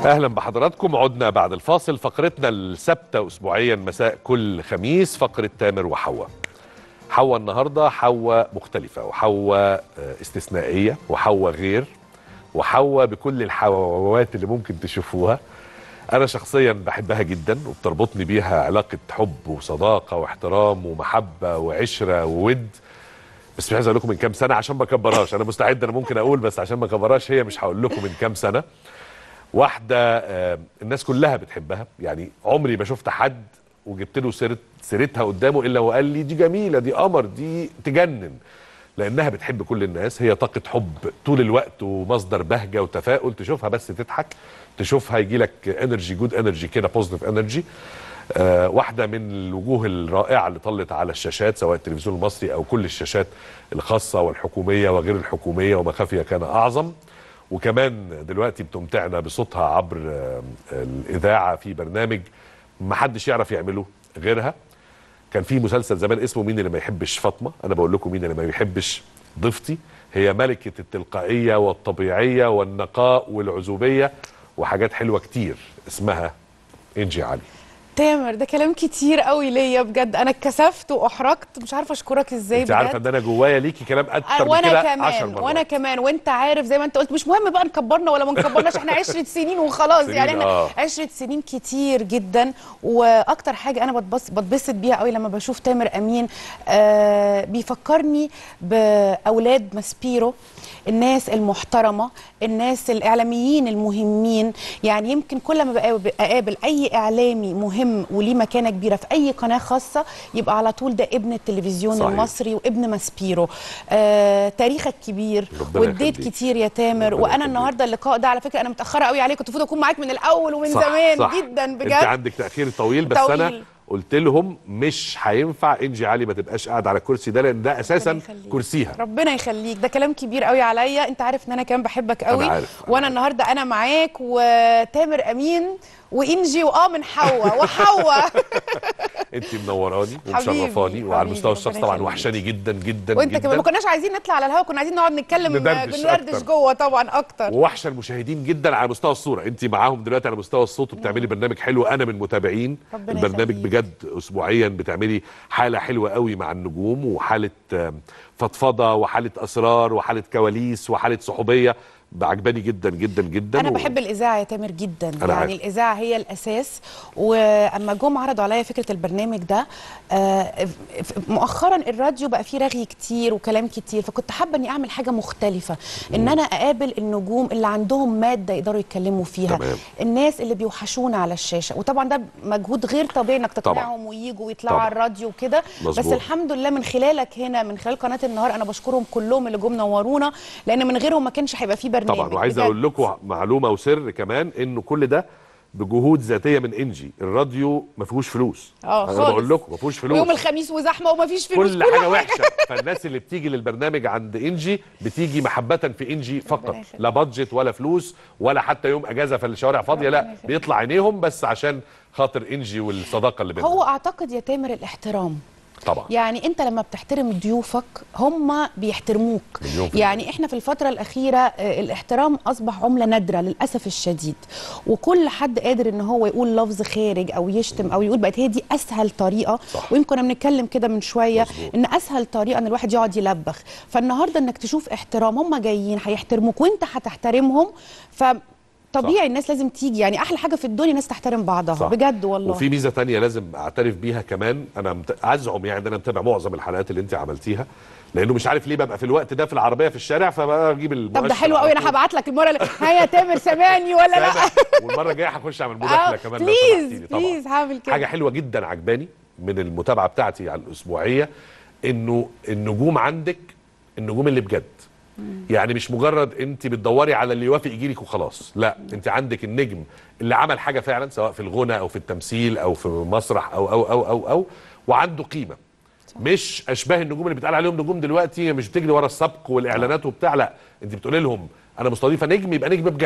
اهلا بحضراتكم عدنا بعد الفاصل فقرتنا الثابته اسبوعيا مساء كل خميس فقره تامر وحواء حواء النهارده حواء مختلفه وحواء آه، استثنائيه وحواء غير وحواء بكل الحواوات اللي ممكن تشوفوها انا شخصيا بحبها جدا وبتربطني بيها علاقه حب وصداقه واحترام ومحبه وعشره وود بس مش عايز اقول لكم من كام سنه عشان ما اكبرهاش انا مستعد انا ممكن اقول بس عشان ما اكبرهاش هي مش هقول لكم من كام سنه واحده آه، الناس كلها بتحبها يعني عمري ما شفت حد وجبت له سيرت سيرتها قدامه الا وقال لي دي جميله دي قمر دي تجنن لانها بتحب كل الناس هي طاقه حب طول الوقت ومصدر بهجه وتفاؤل تشوفها بس تضحك تشوفها يجي لك انرجي جود انرجي كده بوزيتيف انرجي آه واحده من الوجوه الرائعه اللي طلت على الشاشات سواء التلفزيون المصري او كل الشاشات الخاصه والحكوميه وغير الحكوميه وما خفي كان اعظم وكمان دلوقتي بتمتعنا بصوتها عبر آه، الاذاعه في برنامج ما حدش يعرف يعمله غيرها كان في مسلسل زمان اسمه مين اللي ما يحبش فاطمه انا بقول لكم مين اللي ما يحبش ضيفتي هي ملكه التلقائيه والطبيعيه والنقاء والعزوبيه وحاجات حلوه كتير اسمها انجي علي تامر ده كلام كتير قوي ليا بجد انا اتكسفت واحرجت مش عارفه اشكرك ازاي انت عارفه بجد ان انا جوايا ليكي كلام اكتر من وانا كده 10 كمان مرات وانا كمان وانت عارف زي ما انت قلت مش مهم بقى نكبرنا ولا ما نكبرناش احنا 10 سنين وخلاص سنين، يعني احنا آه. 10 سنين كتير جدا واكتر حاجه انا بتبسط بتبسط بيها قوي لما بشوف تامر امين آه بيفكرني باولاد ماسبيرو الناس المحترمه الناس الاعلاميين المهمين يعني يمكن كل ما بقابل اقابل اي اعلامي مهم وليه مكانه كبيره في اي قناه خاصه يبقى على طول ده ابن التلفزيون صحيح. المصري وابن ماسبيرو آه تاريخك كبير ربنا واديت يخليك. كتير يا تامر ربنا وانا يخليك. النهارده اللقاء ده على فكره انا متاخره قوي عليك كنت المفروض اكون معاك من الاول ومن صح زمان صح. جدا بجد انت عندك تاخير طويل بس انا طويل. قلت لهم مش هينفع انجي علي ما تبقاش قاعد على الكرسي ده لان ده اساسا ربنا يخليك. كرسيها ربنا يخليك ده كلام كبير قوي عليا انت عارف ان انا كمان بحبك قوي عارف، أنا وانا عارف. النهارده انا معاك وتامر امين وانجي واه من حواء وحواء انت منوراني حبيبي، ومشرفاني وعلى حبيبي، المستوى الشخصي ربنا طبعا يخليك. وحشاني جدا جدا وانت جدا كمان ما كناش عايزين نطلع على الهواء كنا عايزين نقعد نتكلم ندردش بندردش أكتر. جوه طبعا اكتر ووحشه المشاهدين جدا على مستوى الصوره انت معاهم دلوقتي على مستوى الصوت وبتعملي برنامج حلو انا من متابعين ربنا البرنامج يخليك. بجد اسبوعيا بتعملي حاله حلوه قوي مع النجوم وحاله آم، فضفضه وحاله اسرار وحاله كواليس وحاله صحوبيه عجباني جدا جدا جدا انا و- بحب الاذاعه يا تامر جدا أنا يعني عارف. الاذاعه هي الاساس واما جم عرضوا عليا فكره البرنامج ده آه، ف- مؤخرا الراديو بقى فيه رغي كتير وكلام كتير فكنت حابه اني اعمل حاجه مختلفه ان انا اقابل النجوم اللي عندهم ماده يقدروا يتكلموا فيها تمام. الناس اللي بيوحشونا على الشاشه وطبعا ده مجهود غير طبيعي انك طبعاً. تقنعهم وييجوا ويطلعوا طبعاً. على الراديو وكده بس مظبوط. الحمد لله من خلالك هنا من خلال قناه النهار انا بشكرهم كلهم اللي جم نورونا لان من غيرهم ما كانش هيبقى فيه برنامج طبعا وعايز بجد. اقول لكم معلومه وسر كمان انه كل ده بجهود ذاتيه من انجي الراديو ما فيهوش فلوس اه انا خالص. بقول لكم ما فيهوش فلوس ويوم الخميس وزحمه ومفيش فلوس كل حاجه وحشه فالناس اللي بتيجي للبرنامج عند انجي بتيجي محبه في انجي فقط يخليك. لا بادجت ولا فلوس ولا حتى يوم اجازه في الشوارع فاضيه ربنا لا يخليك. بيطلع عينيهم بس عشان خاطر انجي والصداقه اللي بينهم هو اعتقد يا تامر الاحترام طبعا يعني انت لما بتحترم ضيوفك هم بيحترموك مليون في المية. يعني احنا في الفتره الاخيره آه، الاحترام اصبح عمله نادره للاسف الشديد وكل حد قادر ان هو يقول لفظ خارج او يشتم او يقول بقت هي دي اسهل طريقه صح. ويمكن كنا بنتكلم كده من شويه مظبوط. ان اسهل طريقه ان الواحد يقعد يلبخ فالنهارده انك تشوف احترام هم جايين هيحترموك وانت هتحترمهم ف طبيعي الناس لازم تيجي يعني احلى حاجه في الدنيا الناس تحترم بعضها صح. بجد والله وفي ميزه تانية لازم اعترف بيها كمان انا مت... ازعم يعني إن انا متابع معظم الحلقات اللي انت عملتيها لانه مش عارف ليه ببقى في الوقت ده في العربيه في الشارع فبجيب المؤشر طب ده حلو على قوي انا طول. هبعت لك المره اللي ها يا تامر سامعني ولا لا سامع. والمره الجايه هخش اعمل مداخله كمان لو بليز سمحتيلي طبعا بليز هعمل كده حاجه حلوه جدا عجباني من المتابعه بتاعتي على الاسبوعيه انه النجوم عندك النجوم اللي بجد يعني مش مجرد انت بتدوري على اللي يوافق يجي لك وخلاص لا انت عندك النجم اللي عمل حاجه فعلا سواء في الغنى او في التمثيل او في مسرح او او او او, أو وعنده قيمه مش اشباه النجوم اللي بيتقال عليهم نجوم دلوقتي مش بتجري ورا السبق والاعلانات وبتاع لا انت بتقولي لهم انا مستضيفه نجم يبقى نجم بجد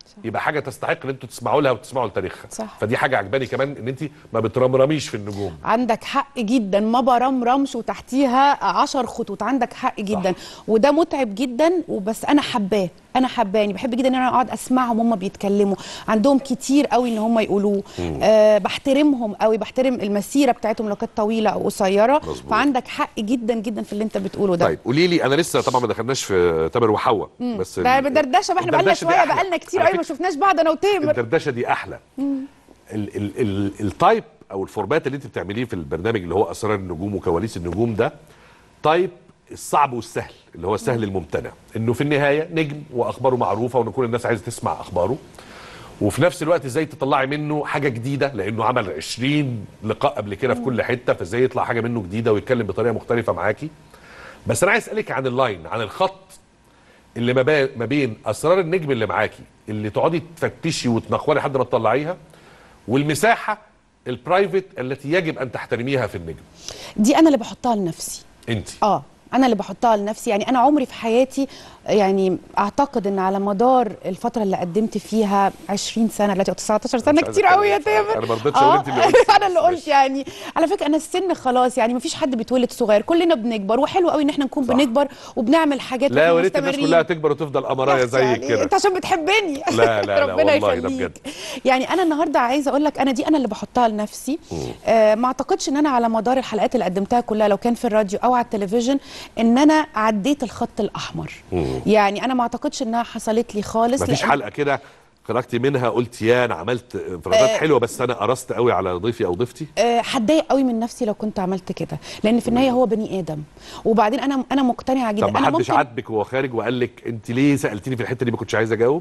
يبقى حاجه تستحق ان انتوا تسمعوا لها وتسمعوا لتاريخها صح. فدي حاجه عجباني كمان ان انت ما بترمرميش في النجوم عندك حق جدا ما برمرمش وتحتيها عشر خطوط عندك حق جدا وده متعب جدا وبس انا حباه انا حباه يعني بحب جدا ان انا اقعد اسمعهم هم بيتكلموا عندهم كتير قوي ان هم يقولوه أه بحترمهم قوي بحترم المسيره بتاعتهم لو كانت طويله او قصيره مظبوط. فعندك حق جدا جدا في اللي انت بتقوله ده طيب قولي لي انا لسه طبعا ما دخلناش في تامر وحواء بس ده ال- بدردشه بقى احنا بقالنا الدردشة دي شويه أحلى. بقالنا كتير على قوي ما فكرة شفناش بعض انا وتامر الدردشه دي احلى ال ال ال التايب او الفورمات اللي انت بتعمليه في البرنامج اللي هو اسرار النجوم وكواليس النجوم ده تايب الصعب والسهل اللي هو السهل الممتنع انه في النهايه نجم واخباره معروفه وان كل الناس عايزه تسمع اخباره وفي نفس الوقت ازاي تطلعي منه حاجه جديده لانه عمل 20 لقاء قبل كده في كل حته فازاي يطلع حاجه منه جديده ويتكلم بطريقه مختلفه معاكي بس انا عايز اسالك عن اللاين عن الخط اللي ما با- ما بين اسرار النجم اللي معاكي اللي تقعدي تفتشي وتنخوري لحد ما تطلعيها والمساحه البرايفت التي يجب ان تحترميها في النجم دي انا اللي بحطها لنفسي انت اه انا اللي بحطها لنفسي يعني انا عمري في حياتي يعني اعتقد ان على مدار الفتره اللي قدمت فيها 20 سنه دلوقتي او 19 سنه مش عايز كتير قوي يا أتكلم. تامر أنا ما رضيتش أقول أنت اللي قلتي. انا اللي بس قلت ماشي. يعني على فكره انا السن خلاص يعني مفيش حد بيتولد صغير كلنا بنكبر وحلو قوي ان احنا نكون صح. بنكبر وبنعمل حاجات لا وإحنا وريت الناس مستمرين. كلها تكبر وتفضل قمرايه بس زيك يعني كده انت عشان بتحبني لا، لا، لا، ربنا والله ده يخليك بجد. يعني انا النهارده عايزه اقول لك انا دي انا اللي بحطها لنفسي آه ما اعتقدش ان انا على مدار الحلقات اللي قدمتها كلها لو كان في الراديو او على التلفزيون ان انا عديت الخط الاحمر يعني انا ما اعتقدش انها حصلت لي خالص مفيش لأن- حلقه كده خرجتي منها قلت يا انا عملت انفرادات آه. حلوه بس انا قرصت قوي على ضيفي او ضيفتي آه، هتضايق قوي من نفسي لو كنت عملت كده لان في النهايه هو بني ادم وبعدين انا انا مقتنعه جدا طب ما انا حدش ممكن عاتبك وهو خارج وقال لك انت ليه سالتيني في الحته دي ما كنتش عايز اجاوب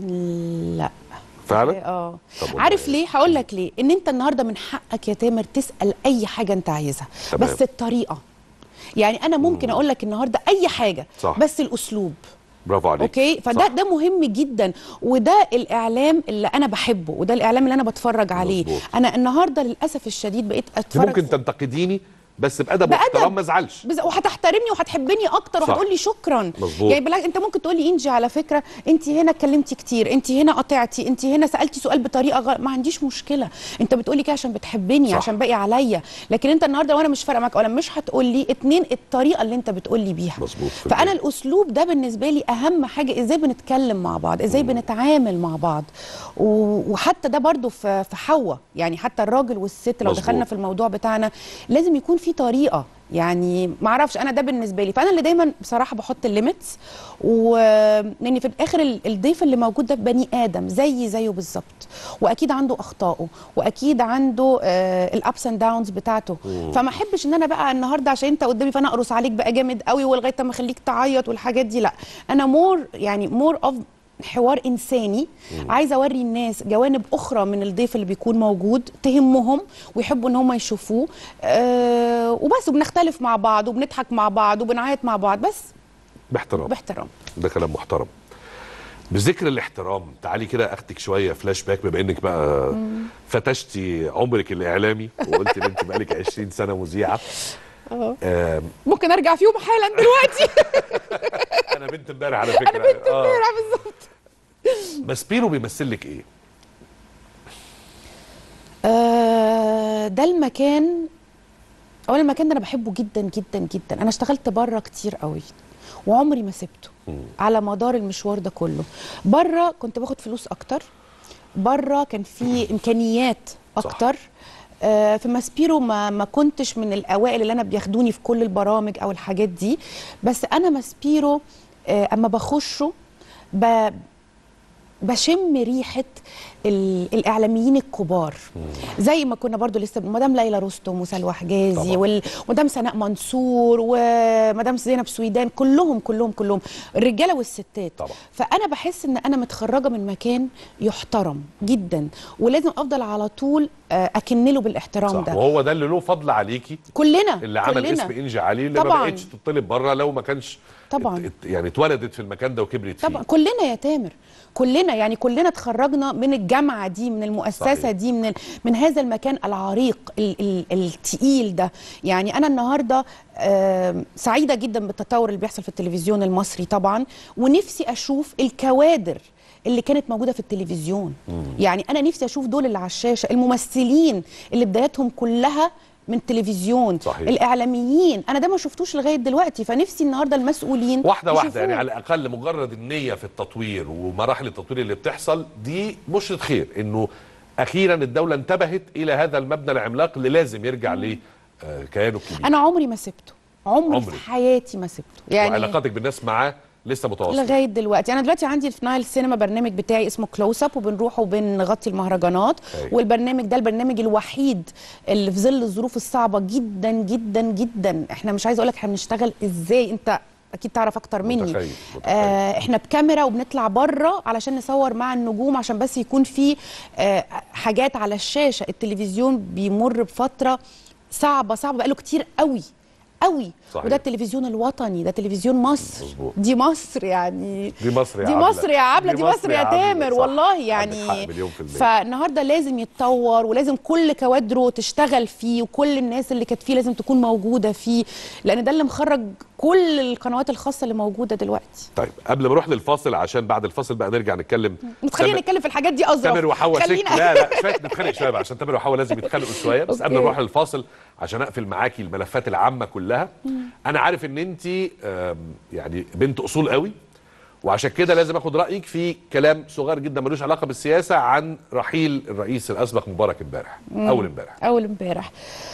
لا فعلا اه طب والله عارف ليه هقول لك ليه ان انت النهارده من حقك يا تامر تسال اي حاجه انت عايزها تمام. بس الطريقه يعني انا ممكن اقول لك النهارده اي حاجه صح. بس الاسلوب برافو عليك اوكي فده صح. ده مهم جدا وده الاعلام اللي انا بحبه وده الاعلام اللي انا بتفرج عليه مظبوط. انا النهارده للاسف الشديد بقيت انت اتفرج ممكن تنتقديني بس بادب بأدب. واحترام ما ازعلش بز... وهتحترمني وهتحبني اكتر صح. وهتقول لي شكرا مظبوط. يعني بالعكس انت ممكن تقول لي انجي على فكره انت هنا اتكلمتي كتير انت هنا قطعتي انت هنا سالتي سؤال بطريقه غلط ما عنديش مشكله انت بتقولي كده عشان بتحبني صح. عشان باقي عليا لكن انت النهارده وانا مش فارقه معاك ولا مش هتقول لي اتنين الطريقه اللي انت بتقول لي بيها مظبوط في فانا البيت. الاسلوب ده بالنسبه لي اهم حاجه ازاي بنتكلم مع بعض ازاي بنتعامل مع بعض و- وحتى ده برضو في في حواء يعني حتى الراجل والست لو مظبوط. دخلنا في الموضوع بتاعنا لازم يكون في طريقه يعني ما اعرفش انا ده بالنسبه لي فانا اللي دايما بصراحه بحط الليميتس ولان في الاخر ال- الضيف اللي موجود ده بني ادم زيي زيه بالظبط واكيد عنده اخطائه واكيد عنده الابس اند داونز بتاعته فما احبش ان انا بقى النهارده عشان انت قدامي فانا اقرص عليك بقى جامد قوي ولغايه ما اخليك تعيط والحاجات دي لا انا مور يعني مور اوف حوار انساني عايزه اوري الناس جوانب اخرى من الضيف اللي بيكون موجود تهمهم ويحبوا ان هم يشوفوه أه وبس وبنختلف مع بعض وبنضحك مع بعض وبنعيط مع بعض بس باحترام باحترام ده كلام محترم بذكر الاحترام تعالي كده اخدك شويه فلاش باك بما انك بقى فتشتي عمرك الاعلامي وقلت ان انت بقالك 20 سنه مذيعه آم، ممكن ارجع فيهم حالا دلوقتي انا بنت امبارح على فكره انا بنت آه. امبارح بالظبط ماسبيرو بيمثل لك ايه؟ آه، ده المكان اولا المكان ده انا بحبه جدا جدا جدا انا اشتغلت بره كتير قوي وعمري ما سبته على مدار المشوار ده كله بره كنت باخد فلوس اكتر بره كان في امكانيات اكتر آه، في ماسبيرو ما ما كنتش من الاوائل اللي انا بياخدوني في كل البرامج او الحاجات دي بس انا ماسبيرو آه، اما بخشه ب... بشم ريحه ال- الاعلاميين الكبار زي ما كنا برضو لسه مدام ليلى رستم وسلوى حجازي طبعا. وال- ومدام سناء منصور ومدام زينب سويدان كلهم كلهم كلهم الرجاله والستات طبعا. فانا بحس ان انا متخرجه من مكان يحترم جدا ولازم افضل على طول آه، اكن له بالاحترام صح ده وهو ده اللي له فضل عليكي كلنا اللي عمل كلنا. اسم انجي علي اللي ما طبعاً. بقتش تطلب بره لو ما كانش طبعاً. ات- ات- يعني اتولدت في المكان ده وكبرت فيه طبعا كلنا يا تامر كلنا يعني كلنا اتخرجنا من الجامعه دي من المؤسسه صحيح. دي من ال... من هذا المكان العريق ال... ال... التقيل ده يعني انا النهارده آم، سعيده جدا بالتطور اللي بيحصل في التلفزيون المصري طبعا ونفسي اشوف الكوادر اللي كانت موجوده في التلفزيون يعني انا نفسي اشوف دول اللي على الشاشه الممثلين اللي بداياتهم كلها من تلفزيون صحيح. الاعلاميين انا ده ما شفتوش لغايه دلوقتي فنفسي النهارده المسؤولين واحده واحده يشوفوه. يعني على الاقل مجرد النيه في التطوير ومراحل التطوير اللي بتحصل دي بشرة خير انه اخيرا الدوله انتبهت الى هذا المبنى العملاق اللي لازم يرجع لكيانه الكبير انا عمري ما سبته عمري, عمري. في حياتي ما سبته يعني وعلاقاتك بالناس معاه لسه متواصله لغايه دلوقتي انا دلوقتي عندي في نايل سينما برنامج بتاعي اسمه كلوز اب وبنروح وبنغطي المهرجانات أيوة. والبرنامج ده البرنامج الوحيد اللي في ظل الظروف الصعبه جدا جدا جدا احنا مش عايزه اقول لك احنا بنشتغل ازاي انت اكيد تعرف اكتر مني متخيل، متخيل. آه احنا بكاميرا وبنطلع بره علشان نصور مع النجوم عشان بس يكون في آه حاجات على الشاشه التلفزيون بيمر بفتره صعبه صعبه بقاله كتير قوي قوي صحيح. وده التلفزيون الوطني ده تلفزيون مصر مظبوط. دي مصر يعني دي مصر يا دي عبلة. مصر يا عبله دي مصر يا عبلة، تامر صح. والله عندك يعني حق مليون في المية. فالنهارده لازم يتطور ولازم كل كوادره تشتغل فيه وكل الناس اللي كانت فيه لازم تكون موجوده فيه لان ده اللي مخرج كل القنوات الخاصه اللي موجوده دلوقتي طيب قبل ما نروح للفاصل عشان بعد الفاصل بقى نرجع نتكلم خلينا تامر- نتكلم في الحاجات دي اظرف تامر وحواء شك خلينا لا لا شويه نتخانق شويه بقى عشان تامر وحواء لازم يتخانقوا شويه بس قبل ما أوكي. نروح للفاصل عشان اقفل معاكي الملفات العامه كلها انا عارف ان انت يعني بنت اصول قوي وعشان كده لازم اخد رايك في كلام صغير جدا ملوش علاقه بالسياسه عن رحيل الرئيس الاسبق مبارك امبارح اول امبارح اول امبارح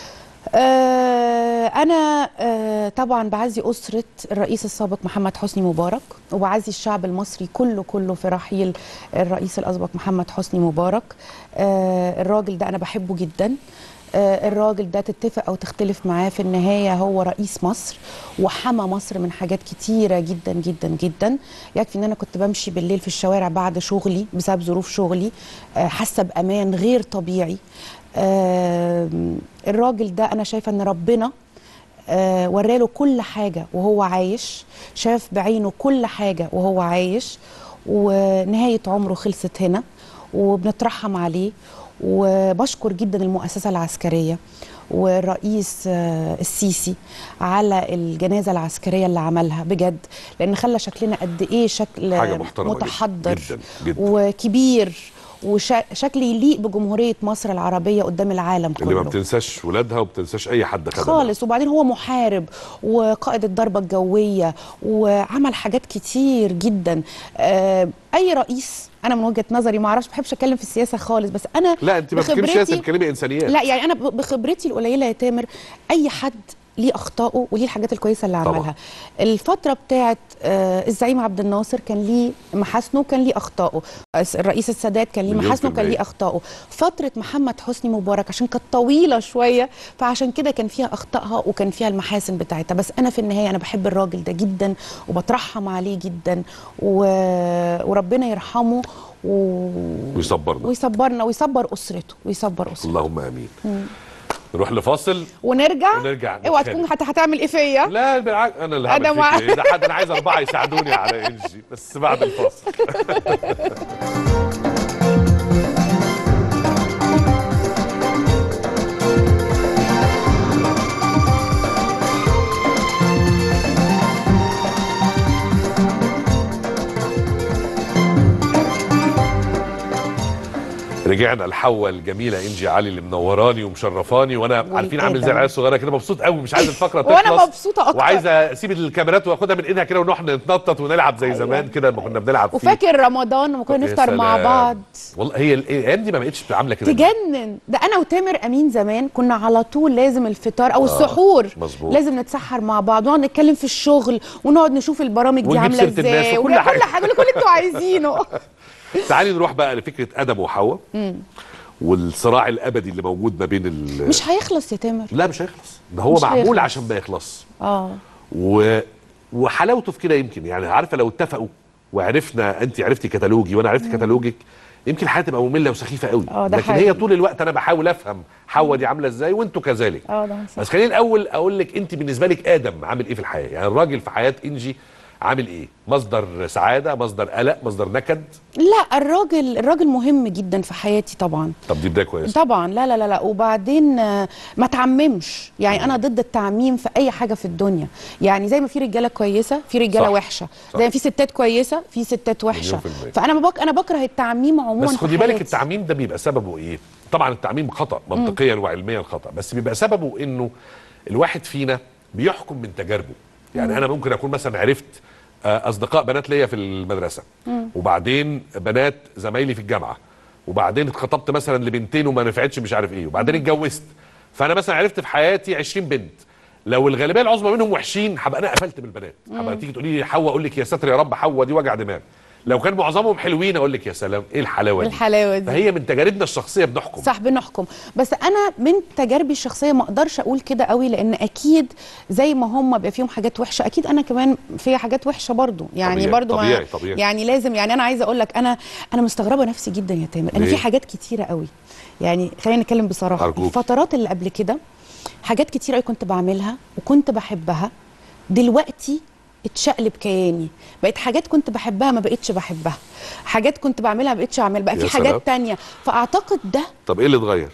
آه انا آه طبعا بعزي اسره الرئيس السابق محمد حسني مبارك وبعزي الشعب المصري كله كله في رحيل الرئيس الاسبق محمد حسني مبارك آه الراجل ده انا بحبه جدا آه الراجل ده تتفق او تختلف معاه في النهايه هو رئيس مصر وحمى مصر من حاجات كتيره جدا جدا جدا يكفي ان انا كنت بمشي بالليل في الشوارع بعد شغلي بسبب ظروف شغلي آه حاسه بامان غير طبيعي آه الراجل ده انا شايفه ان ربنا آه وراله كل حاجه وهو عايش شاف بعينه كل حاجه وهو عايش ونهايه عمره خلصت هنا وبنترحم عليه وبشكر جدا المؤسسه العسكريه والرئيس آه، السيسي على الجنازه العسكريه اللي عملها بجد لان خلى شكلنا قد ايه شكل حاجة محترمة جداً، متحضر جداً، جداً. وكبير وشكل يليق بجمهوريه مصر العربيه قدام العالم اللي ما كله بتنساش ولادها وما بتنساش اي حد خدمها خالص وبعدين هو محارب وقائد الضربة الجوية وعمل حاجات كتير جدا آه اي رئيس انا من وجهة نظري ما اعرفش ما بحبش اتكلم في السياسة خالص بس انا لا انت ما بتتكلمش بخبرتي- سياسه بتتكلمي انسانيات لا يعني انا ب- بخبرتي القليله يا تامر اي حد ليه اخطائه وليه الحاجات الكويسه اللي طبعاً. عملها الفتره بتاعت آه الزعيم عبد الناصر كان ليه محاسنه وكان ليه اخطائه الس- الرئيس السادات كان ليه مليون في محاسنه وكان المية. ليه اخطائه فتره محمد حسني مبارك عشان كانت طويله شويه فعشان كده كان فيها اخطائها وكان فيها المحاسن بتاعتها بس انا في النهايه انا بحب الراجل ده جدا وبترحم عليه جدا و... وربنا يرحمه و... ويصبرنا ويصبرنا ويصبر اسرته ويصبر اسرته اللهم امين نروح لفاصل ونرجع ونرجع اوعى نتخانق. تكون حتى هتعمل ايه فيا لا بالعكس انا اللي أنا هعمل مع- فيك إيه؟ ده حد انا عايز اربعه يساعدوني على انجي بس بعد الفاصل رجعنا الحوا الجميله انجي علي اللي منوراني ومشرفاني وانا عارفين عامل زي والآدم. العيال الصغيره كده مبسوط قوي مش عايز الفقره تخلص وأنا مبسوطة أكتر. وعايز اسيب الكاميرات واخدها من ايدها كده ونروح نتنطط ونلعب زي زمان كده لما كنا بنلعب فيه وفاكر رمضان لما كنا يا نفطر مع سلام. بعض والله هي الايام دي ما بقتش عامله كده تجنن ده انا وتامر امين زمان كنا على طول لازم الفطار او السحور مظبوط. لازم نتسحر مع بعض ونقعد نتكلم في الشغل ونقعد نشوف البرامج دي ونجيب عامله سيرة الناس ازاي وكل ونعمل حاجة. كل حاجه كل اللي انتوا عايزينه تعالي نروح بقى لفكره ادم وحواء والصراع الابدي اللي موجود ما بين ال... مش هيخلص يا تامر لا مش هيخلص ده هو مش معمول هيخلص. عشان ما يخلص اه و... وحلاوته في كده يمكن يعني عارفه لو اتفقوا وعرفنا انت عرفتي كتالوجي وانا عرفت كتالوجك يمكن الحياه تبقى ممله وسخيفه قوي آه، ده لكن حقيقي. هي طول الوقت انا بحاول افهم حواء دي عامله ازاي وانتوا كذلك اه ده صح. بس خليني الاول اقول لك انت بالنسبه لك ادم عامل ايه في الحياه يعني الراجل في حياه انجي عامل ايه مصدر سعاده مصدر قلق مصدر نكد لا الراجل الراجل مهم جدا في حياتي طبعا طب دي بدايه كويسه طبعا لا لا لا لا وبعدين آه، ما تعممش يعني انا ضد التعميم في اي حاجه في الدنيا يعني زي ما في رجاله كويسه في رجاله صح. وحشه صح. زي ما في ستات كويسه في ستات وحشه مليون في المية. فانا بك انا بكره التعميم عموما بس في خدي بالك حياتي. التعميم ده بيبقى سببه ايه طبعا التعميم خطا منطقيا وعلميا خطا بس بيبقى سببه انه الواحد فينا بيحكم من تجاربه يعني انا ممكن اكون مثلا عرفت آه، اصدقاء بنات ليا في المدرسه وبعدين بنات زمايلي في الجامعه وبعدين اتخطبت مثلا لبنتين وما نفعتش مش عارف ايه وبعدين اتجوزت فانا مثلا عرفت في حياتي 20 بنت لو الغالبيه العظمى منهم وحشين هبقى انا قفلت من البنات هبقى تيجي تقولي لي حواء اقول لك يا ساتر يا رب حواء دي وجع دماغ لو كان معظمهم حلوين اقول لك يا سلام ايه الحلاوه دي الحلاوه دي فهي من تجاربنا الشخصيه بنحكم صح بنحكم بس انا من تجاربي الشخصيه ما اقدرش اقول كده قوي لان اكيد زي ما هم بيبقى فيهم حاجات وحشه اكيد انا كمان فيها حاجات وحشه برضو يعني طبيعي، برضو ما- طبيعي، طبيعي. يعني لازم يعني انا عايزه اقول لك انا انا مستغربه نفسي جدا يا تامر انا ليه؟ في حاجات كتيره قوي يعني خلينا نتكلم بصراحه أرجوك. الفترات اللي قبل كده حاجات كتيره قوي كنت بعملها وكنت بحبها دلوقتي اتشقلب كياني بقيت حاجات كنت بحبها ما بقتش بحبها حاجات كنت بعملها ما بقتش اعمل بقى يا في سلام. حاجات تانية فاعتقد ده طب ايه اللي اتغير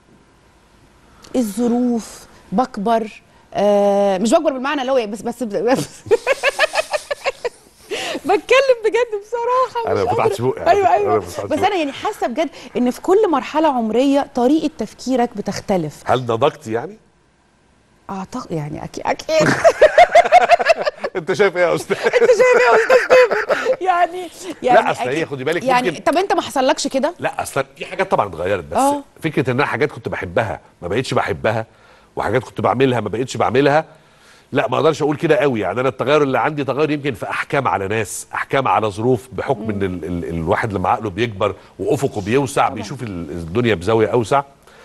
الظروف بكبر آه مش بكبر بالمعنى اللي هو بس بس, بس بتكلم بجد بصراحه أنا مش ما فتحتش قادرة. بقي على ايوه فكرة، أنا ايوه ما فتحتش بس بقي. انا يعني حاسه بجد ان في كل مرحله عمريه طريقه تفكيرك بتختلف هل نضجتي يعني اعتقد يعني اكيد اكيد انت شايف ايه يا استاذ انت شايف ايه يا استاذ تامر يعني يعني لا، أصل هي أكيد. خدي بالك يعني يمكن- طب انت ما حصلكش كده لا اصلا في حاجات طبعا اتغيرت بس آه. فكره ان انا حاجات كنت بحبها ما بقتش بحبها وحاجات كنت بعملها ما بقتش بعملها لا ما اقدرش اقول كده قوي يعني انا التغير اللي عندي تغير يمكن في احكام على ناس احكام على ظروف بحكم ان ال ال الواحد لما عقله بيكبر وافقه بيوسع بيشوف ال- الدنيا بزاويه اوسع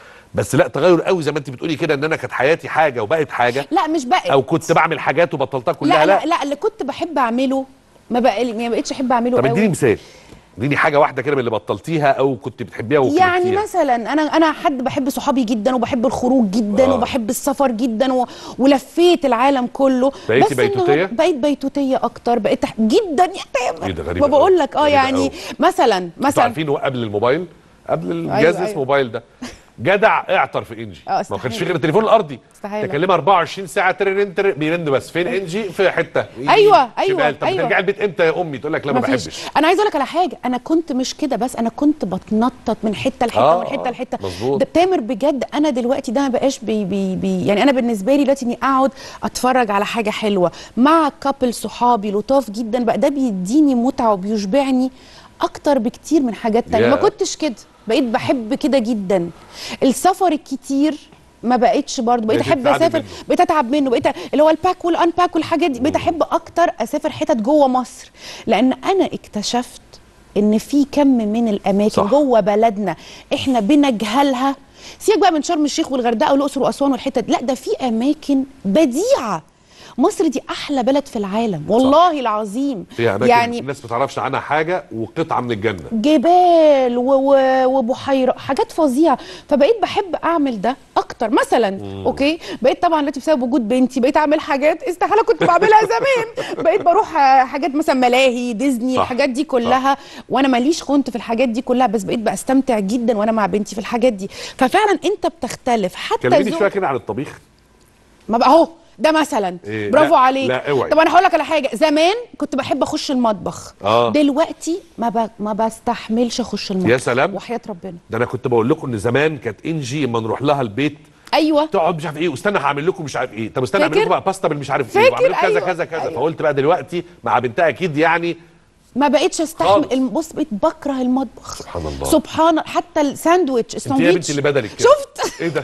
بس لا تغير قوي زي ما انت بتقولي كده ان انا كانت حياتي حاجه وبقت حاجه لا مش بقى او كنت بعمل حاجات وبطلتها كلها لا لا, لا لا اللي كنت بحب اعمله ما بقى ما بقتش احب اعمله طب قوي اديني مثال اديني حاجه واحده كده من اللي بطلتيها او كنت بتحبيها وكرهتيها يعني مثلا انا انا حد بحب صحابي جدا وبحب الخروج جدا آه. آه. وبحب السفر جدا و... ولفيت العالم كله بقيتي بس بيتوتية؟ النهار- بقيت بيتوتيه اكتر بقيت أح- جدا يا تامر إيه ده غريبة ما بقول أوي. لك اه غريبة يعني أوي. مثلا انتوا مثلا عارفين هو قبل الموبايل قبل الجهاز أيوة، اسمه أيوة. موبايل ده جدع اعطر في انجي اه، ما كانش استحالة. في غير التليفون الارضي استحالة. تكلمها 24 ساعه ترن تر بيرن بس فين انجي في حته يمين، أيوة، أيوة، شمال. طب أيوة. ترجعي البيت امتى يا امي تقول لك لا ما مفيش. بحبش انا عايزه اقول لك على حاجه انا كنت مش كده بس انا كنت بتنطط من حته لحته آه، من حته آه، لحته مظبوط. ده تامر بجد انا دلوقتي ده ما بقاش بي بي بي يعني انا بالنسبه لي دلوقتي اني اقعد اتفرج على حاجه حلوه مع كابل صحابي لطاف جدا بقى ده بيديني متعه وبيشبعني اكتر بكتير من حاجات تانية ما ياه. كنتش كده بقيت بحب كده جدا السفر الكتير ما بقتش برضه بقيت بقيتي احب تتعبي اسافر منه. بقيت اتعب منه بقيت اللي هو الباك والانباك والحاجات دي بقيت احب اكتر اسافر حتت جوه مصر لان انا اكتشفت ان في كم من الاماكن صح. صح. جوه بلدنا احنا بنجهلها سيبك بقى من شرم الشيخ والغردقه والاقصر واسوان والحتت لا ده في اماكن بديعه مصر دي احلى بلد في العالم والله العظيم فيها اماكن يعني الناس ما تعرفش عنها حاجه وقطعه من الجنه جبال و- و- وبحيره حاجات فظيعه فبقيت بحب اعمل ده اكتر مثلا مم. اوكي بقيت طبعا دلوقتي بسبب وجود بنتي بقيت اعمل حاجات استحاله كنت بعملها زمان بقيت بروح آه، حاجات مثلا ملاهي ديزني صح، الحاجات دي كلها وانا ماليش كنت في الحاجات دي كلها بس بقيت بستمتع جدا وانا مع بنتي في الحاجات دي ففعلا انت بتختلف حتى كلميني ذوق- شويه كده عن الطبيخ ما بقى اهو ده مثلا إيه، برافو لا، عليك لا، اوعي. طب انا هقول لك على حاجه زمان كنت بحب اخش المطبخ آه. دلوقتي ما ب... ما بستحملش اخش المطبخ يا سلام. وحياه ربنا ده انا كنت بقول لكم ان زمان كانت انجي اما نروح لها البيت ايوه تقعد مش عارف ايه واستنى هعمل لكم مش عارف ايه طب استنى اعمل فاكر؟ لكم بقى باستا بالمش عارف ايه فاكر؟ واعمل لكم كذا أيوة، كذا كذا أيوة. فقلت بقى دلوقتي مع بنتها اكيد يعني ما بقتش استحمل خالص. الم- بص بقيت بكره المطبخ سبحان الله. سبحان حتى الساندوتش انت يا الساندوتش بنتي اللي بدلك كده شفت ايه ده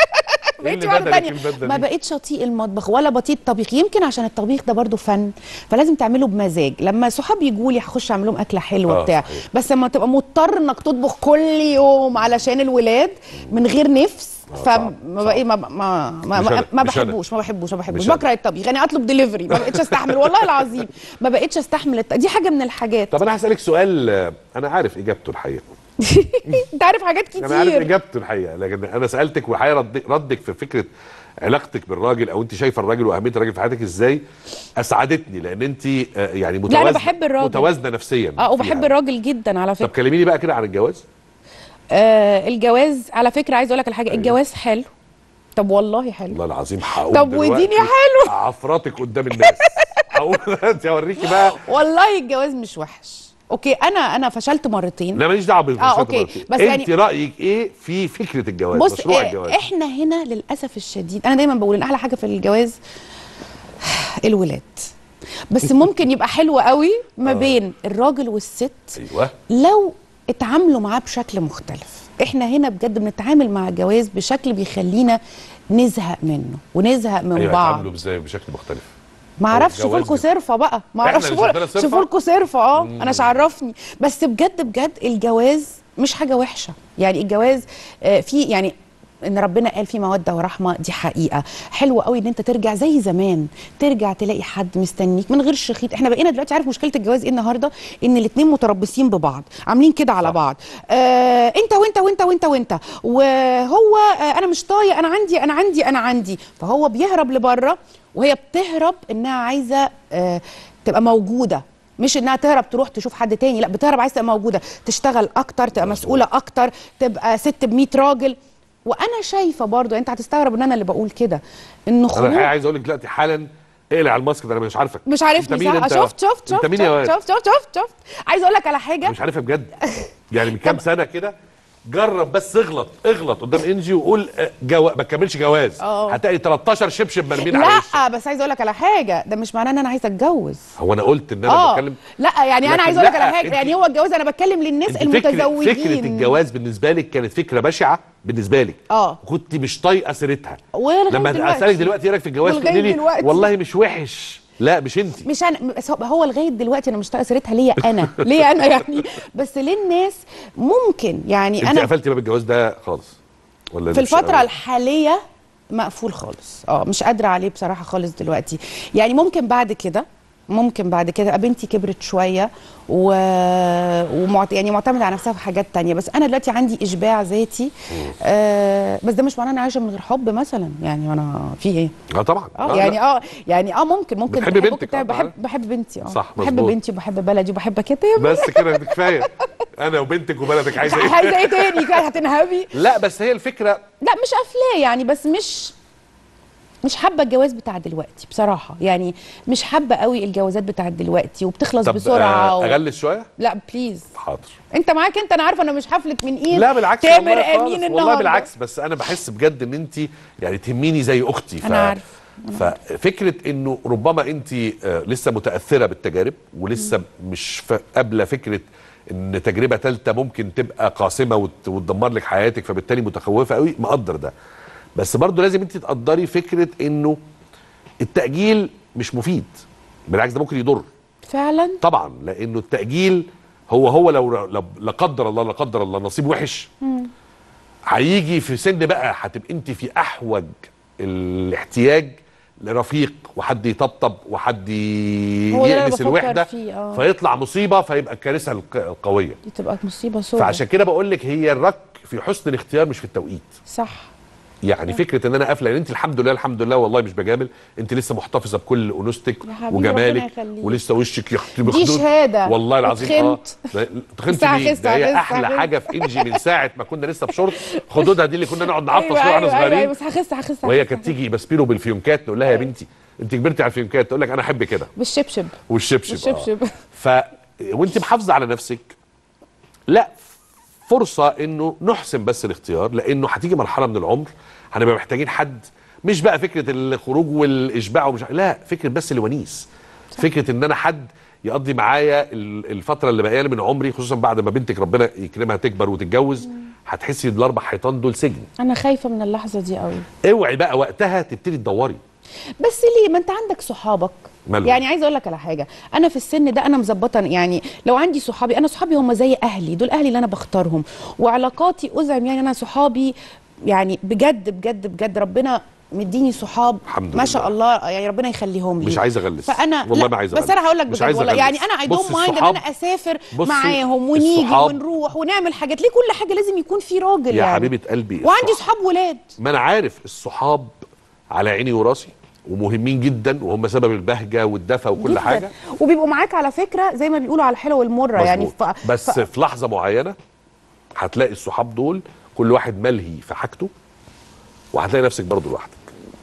ايه بقيت اللي في واحده بدلك تانية البدله ما دي؟ بقتش اطيق المطبخ ولا بطيق الطبيخ يمكن عشان الطبيخ ده برضو فن فلازم تعمله بمزاج لما صحابي يجوا لي هخش اعمل لهم اكله حلوه آه، بتاع صحيح. بس لما تبقى مضطر انك تطبخ كل يوم علشان الولاد من غير نفس صعب، فما صعب. بقى ما ما ما, مش ما, أنا، ما مش أنا. بحبوش ما بحبوش ما بحبوش مش أنا. بكره الطبيخ يعني اطلب دليفري ما بقتش استحمل والله العظيم ما بقتش استحمل الط... دي حاجه من الحاجات طب انا هسالك سؤال آه، انا عارف اجابته الحقيقه انت عارف حاجات انا عارف كتير اجابته الحقيقه لكن انا سالتك وحقيقه رد ردك في فكره علاقتك بالراجل او انت شايفه الراجل واهميه الراجل في حياتك ازاي اسعدتني لان انت آه، يعني متوازنه بحب الراجل. متوازنه نفسيا اه وبحب فيها. الراجل جدا على طب فكره كلميني بقى كده عن الجواز آه الجواز على فكره عايز اقول لك على حاجه الجواز حلو طب والله حلو والله العظيم هقوم طب دلوقتي واديني حلو. عفراتك قدام الناس هقول انت اوريكي بقى والله الجواز مش وحش اوكي انا انا فشلت مرتين لا ماليش دعوه بالفلوس أوكي. بس انت يعني- رايك ايه في فكره الجواز بص مشروع آه، الجواز احنا هنا للاسف الشديد انا دايما بقول ان احلى حاجه في الجواز الولاد بس ممكن يبقى حلو قوي ما بين الراجل والست ايوه لو اتعاملوا معاه بشكل مختلف احنا هنا بجد بنتعامل مع الجواز بشكل بيخلينا نزهق منه ونزهق من ايوه بعض يتعاملوا ازاي بشكل مختلف ما اعرفش الجواز شوفوا لكم بت- صرفه بقى ما إحنا اعرفش اللي شوفوا شفنا صرفة؟ شوفوا لكم صرفه اه انا مش عرفني بس بجد بجد الجواز مش حاجه وحشه يعني الجواز آه، في يعني ان ربنا قال فيه موده ورحمه دي حقيقه حلوه قوي ان انت ترجع زي زمان ترجع تلاقي حد مستنيك من غير شخيط احنا بقينا دلوقتي عارف مشكله الجواز ايه النهارده ان الاثنين متربصين ببعض عاملين كده على صح. بعض آه انت وانت وانت وانت وانت وهو آه انا مش طايق انا عندي انا عندي انا عندي فهو بيهرب لبره وهي بتهرب انها عايزه آه تبقى موجوده مش انها تهرب تروح تشوف حد تاني لا بتهرب عايزه تبقى موجوده تشتغل اكتر تبقى مظبوط. مسؤوله اكتر تبقى ست ب 100 راجل وانا شايفه برضو انت هتستغرب ان انا اللي بقول كده انه انا الحقيقه خروج عايز اقول لك دلوقتي حالا اقلع الماسك ده انا مش عارفك مش انت عارفني مين صح انت شفت شفت شفت انت مين يا واد شفت شفت شفت شفت عايزه اقول لك على حاجه مش عارفها بجد يعني من كام سنه كده جرب بس اغلط اغلط قدام انجي وقول آه، جو... ما تكملش جواز اه. هتلاقي 13 شبشب مرمين على وشك لا بس عايزه اقول لك على حاجه ده مش معناه ان انا عايزه اتجوز هو انا قلت ان انا اه بتكلم لا يعني انا لكن عايزه اقول لك لا، على حاجه انت- يعني هو الجواز انا بتكلم للناس انت فكرة, المتزوجين فكره الجواز بالنسبه لك كانت فكره بشعه بالنسبه لك اه. كنت مش طايقه سيرتها ولغاية لما دلوقتي. اسالك دلوقتي ايه رايك في الجواز ولغاية تقولي لي دلوقتي. والله مش وحش لا مش انت مش انا بس هو- هو لغايه دلوقتي انا مش طايقه سيرتها ليا انا ليا انا يعني بس للناس ممكن يعني انت انا قفلتي باب الجواز ده خالص ولا في لسه الفترة قوي؟ الحالية مقفول خالص اه مش قادرة عليه بصراحة خالص دلوقتي يعني ممكن بعد كده ممكن بعد كده أبقى بنتي كبرت شوية و... ومعت... يعني معتمدة على نفسها في حاجات تانية بس أنا دلوقتي عندي إشباع ذاتي آه بس ده مش معناه إن أنا عايشة من غير حب مثلا يعني أنا في إيه؟ اه طبعا اه لا، يعني لا. اه يعني اه ممكن ممكن بتحبي بحب بنتك، بتاع- اه، بحب معانا. بحب بنتي اه صح، بحب مظبوط. بنتي وبحب بلدي وبحب كده يا بس كده كفايه انا وبنتك وبلدك عايزه ايه عايزه ايه تاني كده هتنهبي لا بس هي الفكره لا مش قافلاه يعني بس مش مش حابه الجواز بتاع دلوقتي بصراحه يعني مش حابه قوي الجوازات بتاعت دلوقتي وبتخلص طب بسرعه آه، و... اغلس شويه لا بليز حاضر انت معاك انت انا عارفه انا مش حفلت من ايد لا بالعكس تامر والله خالص امين النهارده والله بالعكس بس انا بحس بجد ان انت يعني تهميني زي اختي ف... أنا عارفة. ففكره انه ربما انت آه، لسه متاثره بالتجارب ولسه مش ف- قابله فكره ان تجربه ثالثه ممكن تبقى قاسمه وت- وتدمر لك حياتك فبالتالي متخوفه قوي مقدر ده بس برضو لازم انت تقدري فكره انه التاجيل مش مفيد بالعكس ده ممكن يضر فعلا طبعا لانه التاجيل هو هو لو لو- لا قدر الله لا قدر الله نصيب وحش هيجي في سن بقى هتبقى انت في احوج الاحتياج لرفيق وحد يطبطب وحد ي- هو ده اللي أنا يأنس بفكر الوحده فيه، آه. فيطلع مصيبه فيبقى الكارثه الق- القويه دي تبقى مصيبه سودة فعشان كده بقول لك هي الرك في حسن الاختيار مش في التوقيت صح يعني فكره ان انا قافله يعني انت الحمد لله الحمد لله والله مش بجامل انت لسه محتفظه بكل انوثتك يا حبيبي وجمالك ربنا يخليك. ولسه وشك يخت دي مخدود. شهادة. والله العظيم اه اتخنت. ده- تخنت بس مين هخس- ده هي هخس- احلى هخس. حاجه في انجي من ساعه ما كنا لسه في شورت خدودها دي اللي كنا نقعد نعطس ايوه فيها واحنا ايوه ايوه صغيرين بس هخس هخس وهي هخس. كانت تيجي بسبيرو بالفيونكات نقول لها يا بنتي انت كبرتي على الفيونكات تقول لك انا احب كده بالشبشب والشبشب والشبشب. آه. ف وانت محافظه على نفسك لا فرصه انه نحسن بس الاختيار لانه هتيجي مرحله من العمر هنبقى محتاجين حد مش بقى فكره الخروج والاشباع ومش لا فكره بس الونيس فكره ان انا حد يقضي معايا ال- الفتره اللي بقيه لي من عمري خصوصا بعد ما بنتك ربنا يكرمها تكبر وتتجوز هتحسي ان الاربع حيطان دول سجن انا خايفه من اللحظه دي قوي اوعي بقى وقتها تبتدي تدوري بس ليه ما انت عندك صحابك مالهم؟ يعني عايزه اقول لك على حاجه انا في السن ده انا مظبطه يعني لو عندي صحابي انا صحابي هم زي اهلي دول اهلي اللي انا بختارهم وعلاقاتي ازعم يعني انا صحابي يعني بجد بجد بجد ربنا مديني صحاب الحمد ما شاء لله. الله يعني ربنا يخليهم لي مش عايز اغلس فانا والله لا، ما عايز بس أغلس. انا هقول لك مش بجد عايز والله أغلس. يعني انا اي بص دونت مايند ان الصحاب- انا اسافر بصي، معاهم ونيجي الصحاب- ونروح ونعمل حاجات ليه كل حاجه لازم يكون في راجل يا يعني حبيبه قلبي وعندي الصحاب- صحاب ولاد ما انا عارف الصحاب على عيني وراسي ومهمين جدا وهم سبب البهجه والدفى وكل جداً. حاجه وبيبقوا معاك على فكره زي ما بيقولوا على الحلوه والمره يعني مظبوط. ف... بس ف... في لحظه معينه هتلاقي الصحاب دول كل واحد ملهي في حاجته وهتلاقي نفسك برضه لوحدك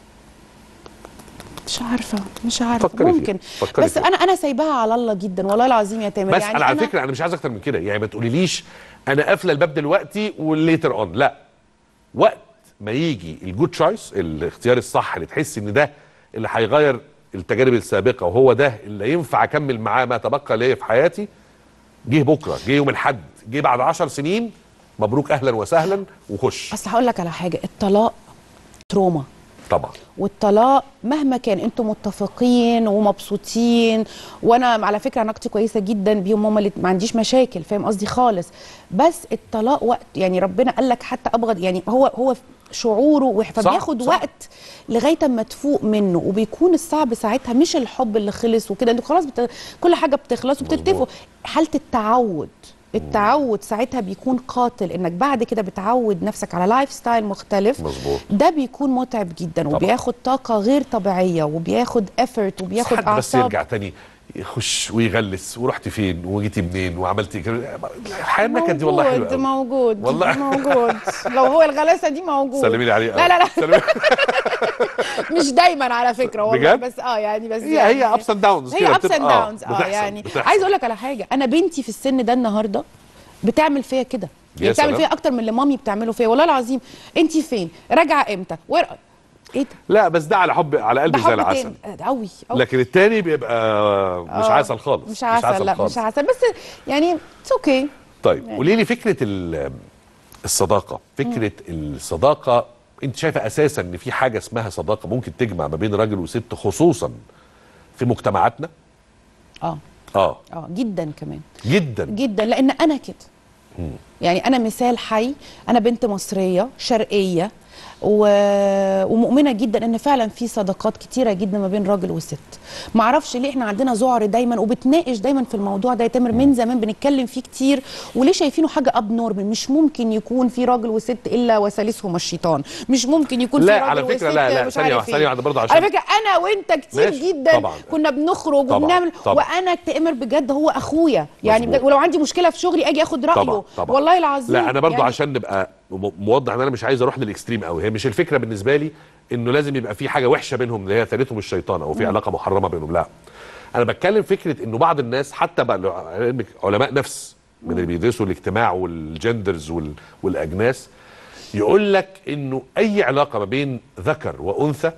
مش عارفه مش عارفه فكري فيها. ممكن فكري بس فيها. انا انا سايباها على الله جدا والله العظيم يا تامر بس يعني انا على فكره انا مش عايز اكتر من كده يعني ما تقوليليش انا قافله الباب دلوقتي والليتر اون لا وقت ما يجي الجود تشويس الاختيار الصح اللي تحس ان ده اللي هيغير التجارب السابقه وهو ده اللي ينفع اكمل معاه ما تبقى ليا في حياتي جه بكره جه يوم الاحد جه بعد عشر سنين مبروك اهلا وسهلا وخش اصل هقول لك على حاجه الطلاق تروما طبعا والطلاق مهما كان انتم متفقين ومبسوطين وانا على فكره علاقتي كويسه جدا بيهم هما اللي ما عنديش مشاكل فاهم قصدي خالص بس الطلاق وقت يعني ربنا قال لك حتى ابغض يعني هو هو شعوره وح- فبياخد صح. وقت لغايه اما تفوق منه وبيكون الصعب ساعتها مش الحب اللي خلص وكده انتوا خلاص بت... كل حاجه بتخلص وبتتفقوا مظبوط. حاله التعود التعود ساعتها بيكون قاتل انك بعد كده بتعود نفسك على لايف ستايل مختلف مظبوط ده بيكون متعب جدا طبعا. وبياخد طاقه غير طبيعيه وبياخد افورت وبياخد حد بس اعصاب يرجع تاني يخش ويغلس ورحت فين وجيتي منين وعملت إيه كده. الحياه النكد دي والله حلوه موجود قوي. موجود والله. موجود لو هو الغلاسه دي موجود سلمي لي عليه لا لا لا سلمي- مش دايما على فكره والله بجد؟ بس اه يعني بس هي يعني هي ابس اند داونز هي ابس اند داونز اه يعني عايز اقول لك على حاجه انا بنتي في السن ده النهارده بتعمل فيا كده يا يعني بتعمل سلام. فيا اكتر من اللي مامي بتعمله فيا والله العظيم انت فين راجعه امتى ور... ايه ده لا بس ده على حب على ده قلبي زي حب العسل تاني قوي قوي لكن التاني بيبقى مش آه، عسل خالص مش عسل لا خالص. مش عسل بس يعني اتس اوكي طيب قولي لي فكره ال- الصداقه فكره الصداقه انت شايفه اساسا ان في حاجه اسمها صداقه ممكن تجمع ما بين راجل وست خصوصا في مجتمعاتنا اه اه اه جدا كمان جدا جدا لان انا كده يعني انا مثال حي انا بنت مصريه شرقيه و... ومؤمنه جدا ان فعلا في صداقات كتيره جدا ما بين راجل وست ما اعرفش ليه احنا عندنا ذعر دايما وبتناقش دايما في الموضوع ده يا تامر من زمان بنتكلم فيه كتير وليه شايفينه حاجه اب نورمال مش ممكن يكون في راجل وست الا وثالثهما الشيطان مش ممكن يكون لا، في راجل على فكرة وست لا، لا، مش ثانية عارف واحدة، إيه. ثانية واحدة برضه عشان- على فكره انا وانت كتير ماشي، جدا طبعاً. كنا بنخرج طبعاً، وبنعمل طبعاً. وانا تامر بجد هو اخويا يعني مظبوط. بجد ولو عندي مشكله في شغلي اجي اخد رايه طبعا طبعا والله العظيم لا انا برضو يعني عشان نبقى م- موضح ان انا مش عايز اروح للاكستريم قوي هي مش الفكره بالنسبه لي انه لازم يبقى في حاجه وحشه بينهم اللي هي ثالثهم الشيطان او في علاقه محرمه بينهم لا انا بتكلم فكره انه بعض الناس حتى بقى لو- علمك علماء نفس من اللي بيدرسوا الاجتماع والجندرز وال... والاجناس يقول لك انه اي علاقه ما بين ذكر وانثى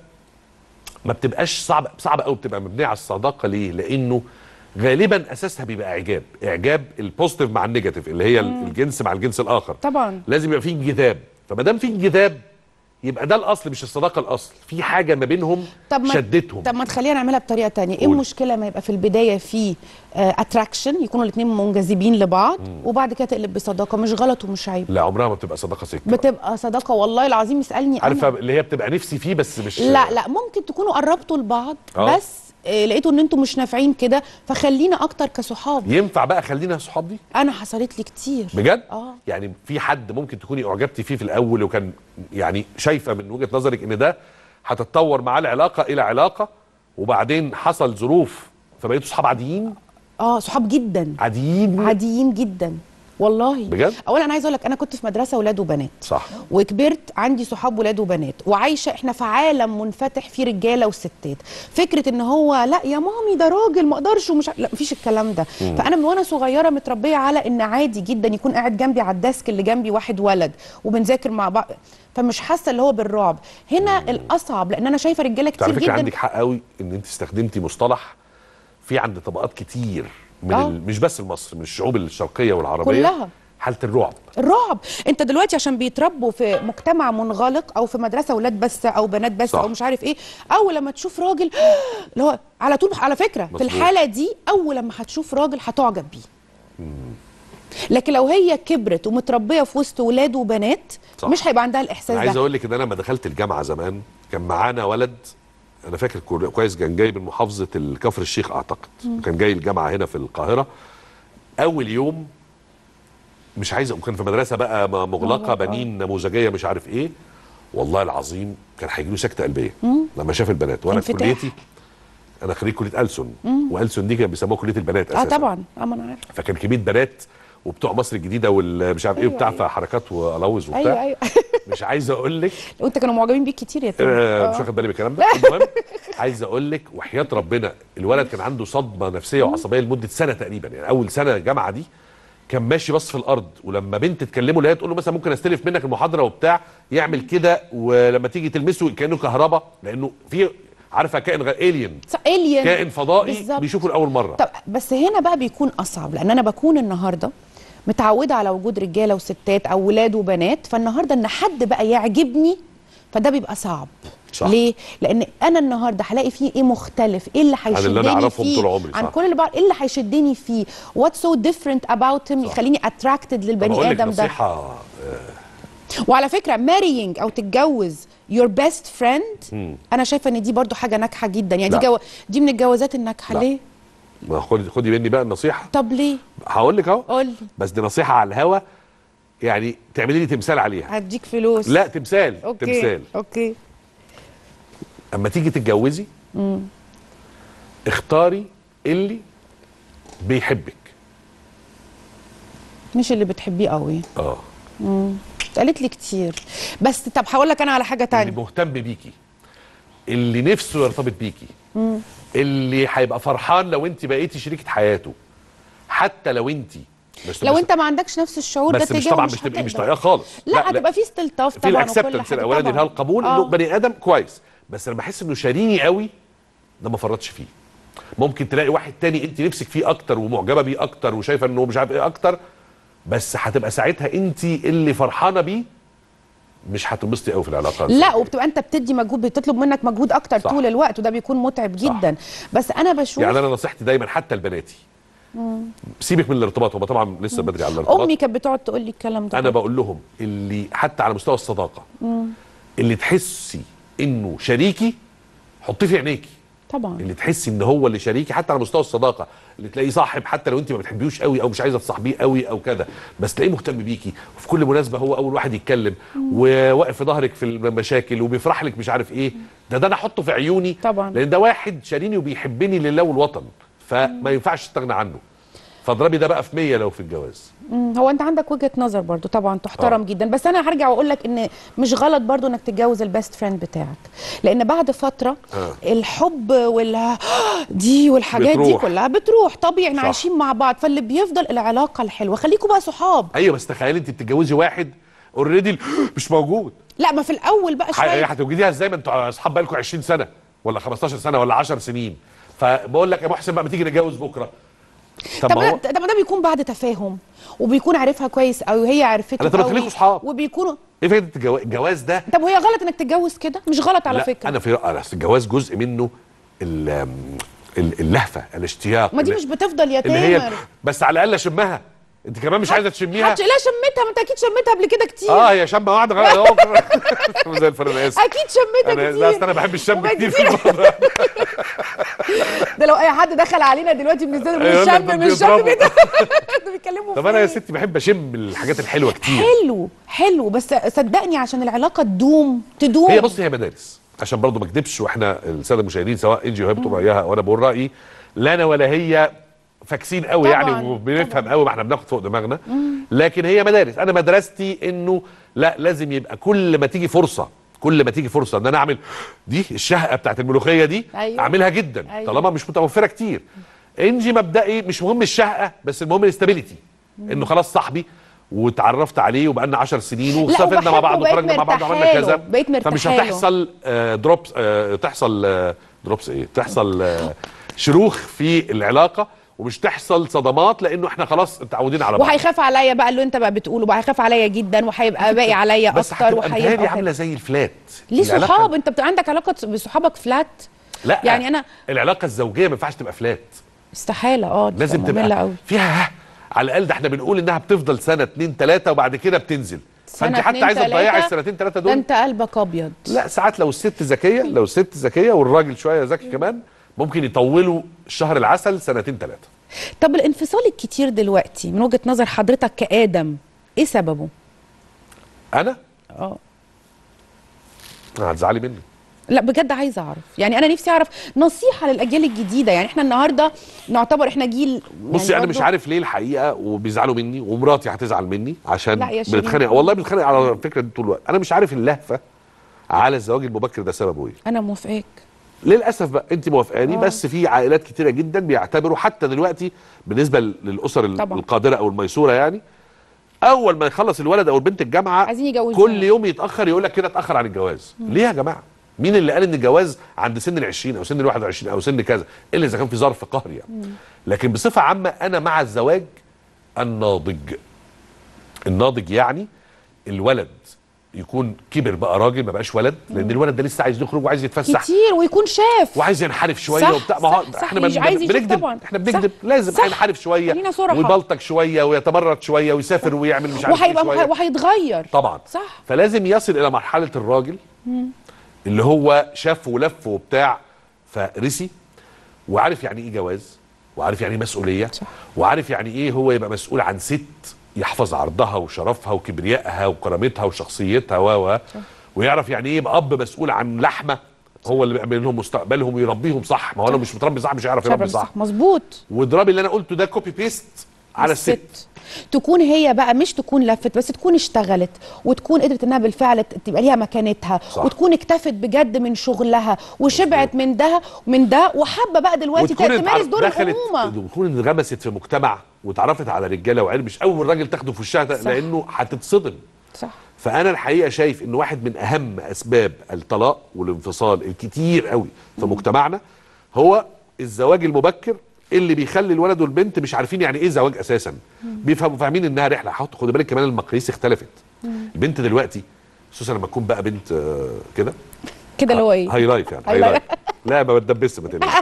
ما بتبقاش صعب صعب قوي بتبقى مبنيه على الصداقه ليه؟ لانه غالبا اساسها بيبقى اعجاب، اعجاب البوزيتيف مع النيجاتيف اللي هي الجنس مع الجنس الاخر. طبعا لازم يبقى في انجذاب، فما دام في انجذاب يبقى ده الاصل مش الصداقه الاصل، في حاجه ما بينهم طب ما شدتهم. طب ما تخلينا نعملها بطريقه تانية ايه قولي. المشكله ما يبقى في البدايه في اتراكشن يكونوا الاثنين منجذبين لبعض وبعد كده تقلب بصداقه مش غلط ومش عيب لا عمرها ما بتبقى صداقه سكه. بتبقى صداقه والله العظيم اسالني أنا. عارفه اللي هي بتبقى نفسي فيه بس مش لا لا ممكن تكونوا قربتوا لبعض آه. بس آه، لقيتوا ان انتوا مش نافعين كده فخلينا اكتر كصحاب ينفع بقى خلينا صحاب دي؟ انا حصلت لي كتير بجد؟ اه يعني في حد ممكن تكوني اعجبتي فيه في الاول وكان يعني شايفه من وجهه نظرك ان ده هتتطور معاه العلاقه الى علاقه وبعدين حصل ظروف فبقيتوا صحاب عاديين اه صحاب جدا عاديين عاديين جدا والله بجد؟ اولا انا عايزه اقول لك انا كنت في مدرسه ولاد وبنات صح وكبرت عندي صحاب ولاد وبنات وعايشه احنا في عالم منفتح فيه رجاله وستات فكره ان هو لا يا مامي ده راجل ما اقدرش ومش ع- لا مفيش الكلام ده فانا من وانا صغيره متربيه على ان عادي جدا يكون قاعد جنبي على الديسك اللي جنبي واحد ولد وبنذاكر مع بعض فمش حاسه اللي هو بالرعب هنا الاصعب لان انا شايفه رجاله انت على كتير فكره جدا عندك حق قوي ان انت استخدمتي مصطلح في عند طبقات كتير من آه. ال... مش بس مصر من الشعوب الشرقيه والعربيه كلها. حاله الرعب الرعب انت دلوقتي عشان بيتربوا في مجتمع منغلق او في مدرسه ولاد بس او بنات بس صح. او مش عارف ايه اول لما تشوف راجل اللي هو على طول على فكره مظبوط. في الحاله دي اول لما هتشوف راجل هتعجب بيه لكن لو هي كبرت ومتربيه في وسط ولاد وبنات صح. مش هيبقى عندها الاحساس انا عايز ده اقول لك ان انا لما دخلت الجامعه زمان كان معانا ولد انا فاكر كو- كويس كان جاي من محافظه الكفر الشيخ اعتقد كان جاي الجامعه هنا في القاهره اول يوم مش عايز كان في مدرسه بقى م- مغلقه مغلقة. بنين نموذجيه مش عارف ايه والله العظيم كان هيجي له سكته قلبيه لما شاف البنات وانا في انفتاح. كليتي انا خريج كليه ألسن والسن دي كانوا بيسموها كليه البنات اه اساسا طبعا اه ما انا عارف فكان كميه بنات وبتوع مصر الجديده والمش عارف ايه أيوة، وبتاع أيوة. فحركات والوز وبتاع ايوه ايوه مش عايز اقول لك وانت كانوا معجبين بيك كتير يا تامر آه، مش آه. واخد بالي من الكلام ده المهم عايز اقول لك وحياه ربنا الولد كان عنده صدمه نفسيه وعصبيه لمده سنه تقريبا يعني اول سنه جامعه دي كان ماشي بص في الارض ولما بنت تكلمه اللي هي تقول له مثلا ممكن استلف منك المحاضره وبتاع يعمل كده ولما تيجي تلمسه كانه كهرباء لانه في عارفه كائن الين الين كائن فضائي بالظبط. بيشوفه لاول مره طب بس هنا بقى بيكون اصعب لان انا بكون النهارده متعوده على وجود رجاله وستات او ولاد وبنات فالنهارده ان حد بقى يعجبني فده بيبقى صعب صح. ليه؟ لان انا النهارده هلاقي فيه ايه مختلف، ايه اللي اللي هيشدني أنا أعرفهم فيه طول عمري، عن صح. كل اللي بعرف ايه اللي هيشدني فيه؟ واتس سو ديفرنت اباوت هيم يخليني اتراكتد طب للبني اقول لك ادم ده نصيحه وعلى فكره مارينج او تتجوز يور بيست فريند انا شايفه ان دي برضو حاجه ناجحه جدا يعني دي لا. جو... دي من الجوازات الناجحه لا. ليه؟ ما خدي خدي مني بقى النصيحه طب ليه؟ هقول لك اهو قول لي بس دي نصيحه على الهوا يعني تعملي لي تمثال عليها هديك فلوس لا تمثال اوكي تمثال اوكي اما تيجي تتجوزي اختاري اللي بيحبك مش اللي بتحبيه قوي اه قالت لي كتير بس طب هقول لك انا على حاجه اللي تانية مهتم بيكي اللي نفسه يرتبط بيكي اللي هيبقى فرحان لو انت بقيتي شريكه حياته حتى لو انت مش لو بس- انت ما عندكش نفس الشعور ده بس مش تجاهه طبعا مش تبقي مش هتقدر. طايقاه خالص لا, هتبقى في استلطاف في طبعا وكل الاكسبتنس حاجه الاولاني اللي هو طبعاً. القبول آه. انه بني ادم كويس بس لما احس انه شاريني قوي ده ما فرطش فيه ممكن تلاقي واحد تاني انت نفسك فيه اكتر ومعجبه بيه اكتر وشايفه انه مش عارف ايه اكتر بس هتبقى ساعتها انت اللي فرحانه بيه مش هتنبسطي قوي في العلاقه لا وبتبقى انت بتدي مجهود بتطلب منك مجهود اكتر صح. طول الوقت وده بيكون متعب جدا بس انا بشوف يعني انا نصيحتي دايما حتى لبناتي سيبك من الارتباط هو طبعا لسه بدري على الارتباط امي كانت بتقعد تقول لي الكلام ده انا بقول لهم اللي حتى على مستوى الصداقه اللي تحسي انه شريكي حطيه في عينيكي طبعا اللي تحسي ان هو اللي شريكي حتى على مستوى الصداقه اللي تلاقيه صاحب حتى لو انت ما بتحبيهوش قوي او مش عايزه تصاحبيه قوي او كده بس تلاقيه مهتم بيكي وفي كل مناسبه هو اول واحد يتكلم وواقف في ظهرك في المشاكل وبيفرح لك مش عارف ايه ده ده انا احطه في عيوني طبعا. لان ده واحد شاريني وبيحبني لله والوطن فما ينفعش تستغنى عنه فاضربي ده بقى في 100 لو في الجواز مم، هو انت عندك وجهه نظر برضو طبعا تحترم آه. جدا بس انا هرجع واقول لك ان مش غلط برضو انك تتجوز البيست فريند بتاعك لان بعد فتره آه. الحب وال دي والحاجات دي بتروح. كلها بتروح طبيعي احنا صح. عايشين مع بعض فاللي بيفضل العلاقه الحلوه خليكوا بقى صحاب ايوه بس تخيلي انت بتتجوزي واحد اوريدي مش موجود لا ما في الاول بقى ح- شويه هتوجديها ازاي ما انتوا اصحاب بقالكم 20 سنه ولا 15 سنه ولا 10 سنين فبقول لك يا محسن بقى ما تيجي نتجوز بكره طب طب ما ده, هو طب ده بيكون بعد تفاهم وبيكون عارفها كويس قوي وهي عرفته أنا طب قوي خليكوا صحاب. وبيكونوا ايه فكره الجوا- الجواز ده طب وهي غلط انك تتجوز كده مش غلط على لا فكره انا في أنا أصل الجواز جزء منه ال- ال- اللهفه الاشتياق ما دي اللي- مش بتفضل يا اللي هي تامر بس على الاقل اشمها انت كمان مش عايزه تشميها حتى لا شمتها ما انت اكيد شمتها قبل كده كتير اه هي شمه واحده غلط أهو. زي الفل انا اسف اكيد شمتها انا كتير لا أصل انا بحب الشم وبقى كتير في كتير. الموضوع ده. ده لو اي حد دخل علينا دلوقتي من الزمن أيوة، مش ده شم مش شم بيضربوا. ايه ده انتوا بيتكلموا طب في انا يا إيه؟ ستي بحب اشم الحاجات الحلوه كتير حلو حلو بس صدقني عشان العلاقه تدوم تدوم هي بص هي مدارس عشان برضو ما اكدبش واحنا الساده المشاهدين سواء انجي وهي بتقول رايها وانا بقول رايي لا انا ولا هي فاكسين قوي طبعاً، يعني وبنفهم قوي ما احنا بناخد فوق دماغنا لكن هي مدارس انا مدرستي انه لا لازم يبقى كل ما تيجي فرصه كل ما تيجي فرصه ان انا اعمل دي الشهقه بتاعت الملوخيه دي أيوة. اعملها جدا أيوة. طالما مش متوفره كتير انجي مبدئي مش مهم الشهقه بس المهم الاستابيليتي انه خلاص صاحبي واتعرفت عليه وبقالنا 10 سنين وسافرنا مع وبحبه بعض وبقيت وخرجنا مع بعض مرتاحة وعملنا له، كذا بقيت مرتاحة فمش له. هتحصل آه، دروبس آه، تحصل آه، دروبس ايه تحصل آه، شروخ في العلاقه ومش تحصل صدمات لانه احنا خلاص متعودين على بعض وهيخاف عليا بقى اللي انت بقى بتقوله وهيخاف عليا جدا وهيبقى باقي عليا بس اكتر هتبقى متهيألي وهيبقى عامله زي الفلات ليه العلاقة- صحاب انت بتبقى عندك علاقه بصحابك فلات لا يعني أنا- العلاقه الزوجيه ما ينفعش تبقى فلات استحاله اه دي لازم مملة تبقى قوي فيها على الاقل ده احنا بنقول انها بتفضل سنه اتنين تلاته وبعد كده بتنزل فانت سنة حتى اتنين عايزه تضيعي تلاتة، السنتين ثلاثه ده دول انت قلبك ابيض لا ساعات لو الست ذكيه لو الست ذكيه والراجل شويه ذكي كمان ممكن يطولوا شهر العسل سنتين ثلاثه طب الانفصال الكتير دلوقتي من وجهة نظر حضرتك كآدم ايه سببه؟ انا اه هتزعلي مني لا بجد عايزه اعرف يعني انا نفسي اعرف نصيحه للاجيال الجديده يعني احنا النهارده نعتبر احنا جيل يعني بصي انا برضو- مش عارف ليه الحقيقه وبيزعلوا مني ومراتي هتزعل مني عشان لا يا شيرين. بنتخانق والله بنتخانق على الفكره دي طول الوقت انا مش عارف اللهفه على الزواج المبكر ده سببه ايه انا موافقاك للاسف بقى انت موافقاني آه. بس في عائلات كتيره جدا بيعتبروا حتى دلوقتي بالنسبه للاسر ال- طبعا. القادره او الميسوره يعني اول ما يخلص الولد او البنت الجامعه عايزين يجوزوه. كل يوم يتاخر يقول لك كده اتاخر عن الجواز ليه يا جماعه مين اللي قال ان الجواز عند سن ال 20 او سن ال 21 او سن كذا الا اذا كان في ظرف قهري يعني لكن بصفه عامه انا مع الزواج الناضج الناضج يعني الولد يكون كبر بقى راجل ما بقاش ولد لان الولد ده لسه عايز يخرج وعايز يتفسح كتير ويكون شاف وعايز ينحرف شويه صح، وبتاع ما هو صح، صح، احنا يجي- ما عايز يشوف بنكذب طبعا. احنا بنكذب صح، لازم صح. هينحرف شويه خلينا صراحة. ويبلطج شويه ويتمرد شويه ويسافر ويعمل مش عارف ايه وهيبقى شويه وهيتغير طبعا صح فلازم يصل الى مرحله الراجل اللي هو شاف ولف وبتاع فرسي وعارف يعني ايه جواز وعارف يعني ايه مسؤوليه صح. وعارف يعني ايه هو يبقى مسؤول عن ست يحفظ عرضها وشرفها وكبريائها وكرامتها وشخصيتها و و ويعرف يعني ايه يبقى اب مسؤول عن لحمه هو اللي بيعمل لهم مستقبلهم ويربيهم صح ما هو لو مش متربي صح مش هيعرف يربي صح مظبوط واضرابي اللي انا قلته ده كوبي بيست على الست تكون هي بقى مش تكون لفت بس تكون اشتغلت وتكون قدرت انها بالفعل ت- تبقى ليها مكانتها صح. وتكون اكتفت بجد من شغلها وشبعت من ده من ده وحابه بقى دلوقتي وتكون تمارس اتعرف- دور دخلت الامومه وتكون انغمست في مجتمع واتعرفت على رجاله وعيال مش اول راجل تاخده في وشها صح. لانه هتتصدم صح فانا الحقيقه شايف ان واحد من اهم اسباب الطلاق والانفصال الكتير قوي في مجتمعنا هو الزواج المبكر اللي بيخلي الولد والبنت مش عارفين يعني ايه زواج اساسا بيفهموا فاهمين انها رحله حط خد بالك كمان المقاييس اختلفت البنت دلوقتي خصوصا لما تكون بقى بنت آه، كده كده اللي هو ايه هاي لايف يعني هاي هاي لايف. لايف لا ما بتدبس ما تقلقش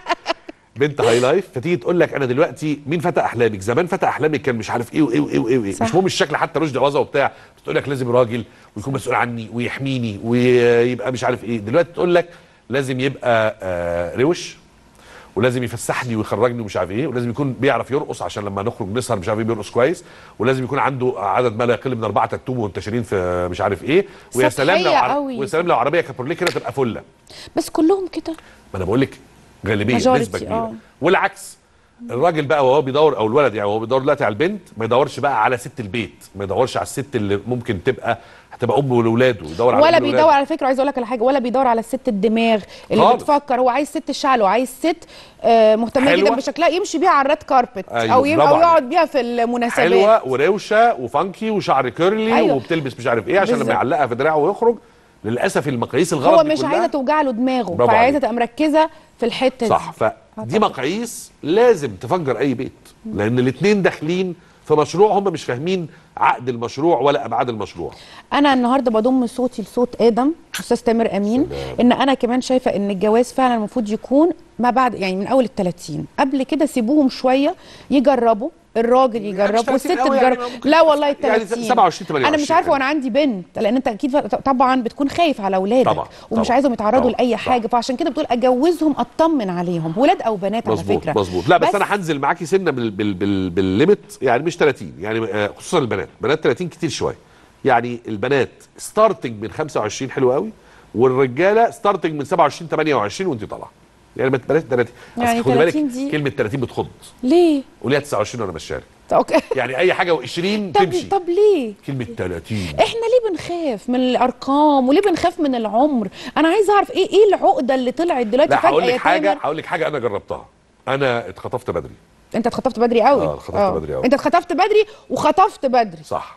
بنت هاي لايف فتيجي تقول لك انا دلوقتي مين فتى احلامك زمان فتى احلامك كان مش عارف ايه وايه وايه وايه, وإيه. صح. مش مهم الشكل حتى رشدي اباظه وبتاع بتقول لك لازم راجل ويكون مسؤول عني ويحميني ويبقى مش عارف ايه دلوقتي تقول لك لازم يبقى آه روش ولازم يفسحني ويخرجني ومش عارف ايه ولازم يكون بيعرف يرقص عشان لما نخرج نسهر مش عارف ايه بيرقص كويس ولازم يكون عنده عدد ما لا يقل من اربعه تاتو منتشرين في مش عارف ايه ويا سلام لو سطحية عر... قوي. ويا سلام لو عربيه كابورليه كده تبقى فله بس كلهم كده ما انا بقول لك غالبيه Majority، نسبه كبيره آه. والعكس الراجل بقى وهو بيدور او الولد يعني وهو بيدور دلوقتي على البنت ما يدورش بقى على ست البيت ما يدورش على الست اللي ممكن تبقى هتبقى ام لاولاده يدور على ولا أم بيدور لولاده. على فكره عايز اقول لك على حاجه ولا بيدور على الست الدماغ اللي خالص. بتفكر هو عايز ست الشعل وعايز ست آه مهتمه حلوة. جدا بشكلها يمشي بيها على الريد كاربت أيوة، او يم برافو او يقعد عليك. بيها في المناسبات حلوه وروشه وفانكي وشعر كيرلي أيوة. وبتلبس مش عارف ايه عشان لما بالظبط. يعلقها في دراعه ويخرج للاسف المقاييس الغلط هو دي مش كلها عايزه توجع له دماغه برافو فعايزه عليك. تبقى مركزه في الحته صح دي فدي مقاييس لازم تفجر اي بيت لان الاثنين داخلين في مشروع هم مش فاهمين عقد المشروع ولا ابعاد المشروع انا النهارده بضم صوتي لصوت ادم استاذ تامر امين ان انا كمان شايفه ان الجواز فعلا المفروض يكون ما بعد يعني من اول ال 30 قبل كده سيبوهم شويه يجربوا الراجل يجرب 30 والست قوي يعني تجرب ممكن لا والله ال يعني 30 27 28 انا مش عارفه وانا عندي بنت لان انت اكيد ف- طبعا بتكون خايف على اولادك طبعا، ومش طبعا، عايزهم يتعرضوا طبعا، لاي صح. حاجه فعشان كده بتقول اجوزهم اطمن عليهم ولاد او بنات على مظبوط فكره مظبوط لا بس, بس انا هنزل معاكي سنه بال بال بال بالليمت يعني مش 30 يعني آه، خصوصا البنات بنات 30 كتير شويه يعني البنات ستارتنج من 25 حلو قوي والرجاله ستارتنج من 27 28 وانت طالعه يعني ما تبلاش 30 أصل يعني خدي بالك 30 دي- كلمه 30 بتخض ليه قوليها 29 وانا ماشيه طب اوكي يعني اي حاجه و20 طب تمشي طب ليه كلمه 30 احنا ليه بنخاف من الارقام وليه بنخاف من العمر انا عايزه اعرف ايه ايه العقده اللي طلعت دلوقتي لا فجاه هقول يا لك حاجه تامر هقول لك حاجه انا جربتها انا اتخطفت بدري انت اتخطفت بدري قوي آه، اتخطفت بدري قوي. انت اتخطفت بدري وخطفت بدري صح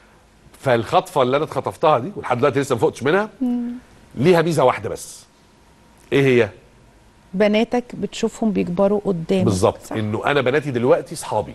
فالخطفه اللي انا اتخطفتها دي ولحد دلوقتي لسه ما فقتش منها ليها ميزه واحده بس ايه هي بناتك بتشوفهم بيكبروا قدامك بالظبط صح. انه انا بناتي دلوقتي صحابي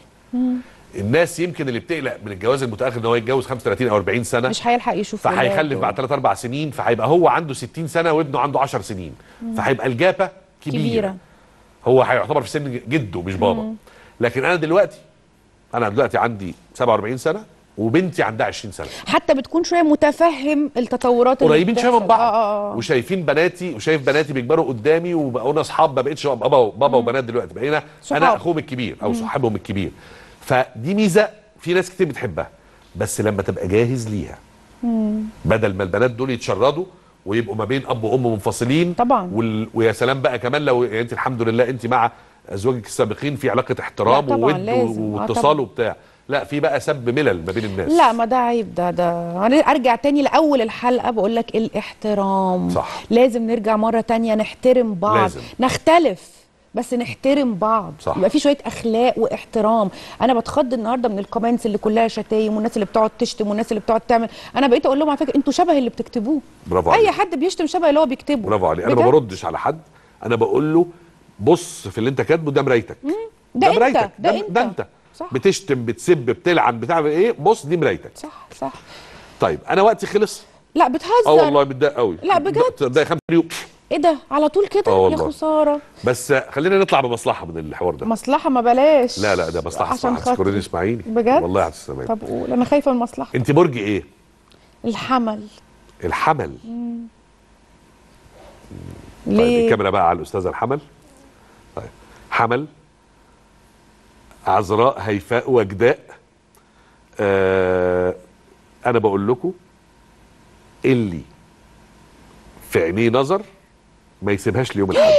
الناس يمكن اللي بتقلق من الجواز المتاخر ان هو يتجوز 35 او 40 سنه مش هيلحق يشوف فهيخلف ولاده. بعد 3 4 سنين فهيبقى هو عنده 60 سنه وابنه عنده 10 سنين فهيبقى الجابه كبيره, كبيرة. كبيرة. هو هيعتبر في سن جده مش بابا لكن انا دلوقتي انا دلوقتي عندي 47 سنه وبنتي عندها 20 سنه حتى بتكون شويه متفهم التطورات اللي قريبين شويه من بتحصل. بعض اه اه اه وشايفين بناتي وشايف بناتي بيكبروا قدامي وبقونا اصحاب ما بقتش بابا بابا وبنات دلوقتي بقينا صحاب. انا اخوهم الكبير او صاحبهم الكبير فدي ميزه في ناس كتير بتحبها بس لما تبقى جاهز ليها بدل ما البنات دول يتشردوا ويبقوا ما بين اب وام منفصلين طبعا. وال... ويا سلام بقى كمان لو يعني انت الحمد لله انت مع ازواجك السابقين في علاقه احترام لا طبعاً، وود لازم. آه واتصال طبعاً. وبتاع لا في بقى سب ملل ما بين الناس لا ما ده عيب ده ده أنا ارجع تاني لاول الحلقه بقول لك الاحترام صح. لازم نرجع مره تانية نحترم بعض لازم. نختلف بس نحترم بعض صح. يبقى في شويه اخلاق واحترام انا بتخض النهارده من الكومنتس اللي كلها شتايم والناس اللي بتقعد تشتم والناس اللي بتقعد تعمل انا بقيت اقول لهم على فكره انتوا شبه اللي بتكتبوه برافو اي عليك. حد بيشتم شبه اللي هو بيكتبه برافو عليك انا ما بجد. بردش على حد انا بقول له بص في اللي انت كاتبه ده مرايتك ده أنت، مرايتك ده ده, أنت. ده انت صح. بتشتم بتسب بتلعن بتعمل ايه بص دي مرايتك صح صح طيب انا وقتي خلص لا بتهزر اه والله متضايق قوي لا بجد؟ ده خمس يوم ايه ده على طول كده آه يا والله. خساره بس خلينا نطلع بمصلحه من الحوار ده مصلحه ما بلاش لا لا ده مصلحه عشان صح هتشكريني خاطري اسمعيني بجد؟ والله هتسمعيني طب قول انا خايفه من المصلحه انت برج ايه الحمل الحمل طيب ليه الكاميرا بقى على الاستاذه الحمل طيب حمل عذراء هيفاء وجداء آه انا بقول لكم اللي في عينيه نظر ما يسيبهاش ليوم الاحد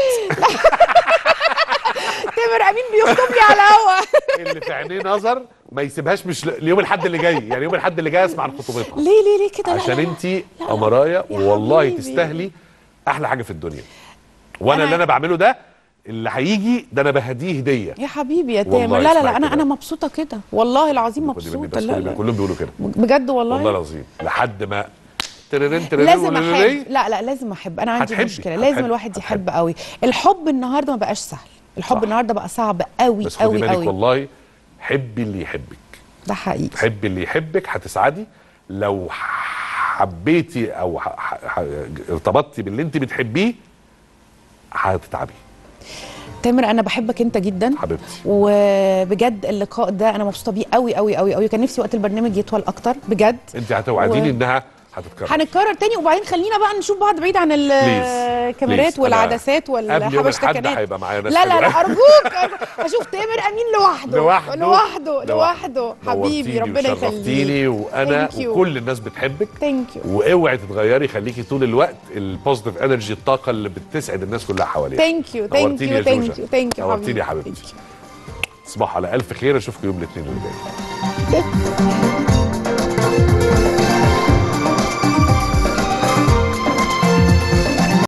تامر امين بيخطب لي على الهوا اللي في عينيه نظر ما يسيبهاش مش ل- ليوم الاحد اللي جاي يعني يوم الاحد اللي جاي اسمع عن خطوبتها ليه ليه ليه كده لا، عشان لا، لا. انت لا. قمرايه يا والله حبيبي. تستاهلي احلى حاجه في الدنيا وانا أنا- اللي انا بعمله ده اللي هيجي ده انا بهديه هديه يا حبيبي يا والله تامر لا لا اسمعي لا انا كده. انا مبسوطه كده والله العظيم خدي مني مبسوطه بس لا كل- لا كلهم بيقولوا كده بجد والله, والله العظيم لحد ما تررين تررين لازم ولولولي. احب لا لا لازم احب انا عندي هتحبي، مشكله لازم هتحبي، الواحد يحب هتحبي. قوي الحب النهارده ما بقاش سهل الحب صح. النهارده بقى صعب قوي بس خدي قوي بالك قوي والله حبي اللي يحبك ده حقيقي حبي اللي يحبك هتسعدي لو حبيتي او ح- ح- ح- ارتبطتي باللي انت بتحبيه هتتعبي تامر انا بحبك انت جدا حبيبتي وبجد اللقاء ده انا مبسوطه بيه قوي قوي قوي قوي كان نفسي وقت البرنامج يطول اكتر بجد انت هتوعديني و- انها هتتكرر هنتكرر تاني وبعدين خلينا بقى نشوف بعض بعيد عن الكاميرات Please. والعدسات قبل يوم الأحد والحبشتكنات هيبقى معايا ناس لا لا لا حلوة. ارجوك اشوف تامر امين لوحده لوحده لوحده لوحده حبيبي نورتيني ربنا يخليك وشرفتيني وانا Thank you. وكل الناس بتحبك ثانك يو واوعي تتغيري خليكي طول الوقت البوزيتيف انرجي الطاقه اللي بتسعد الناس كلها حواليك ثانك يو ثانك نورتيني يا يو ثانك زوجة. يو ثانك يو نورتيني يا حبيبتي تصبحوا على الف خير اشوفكم يوم الاثنين اللي جاي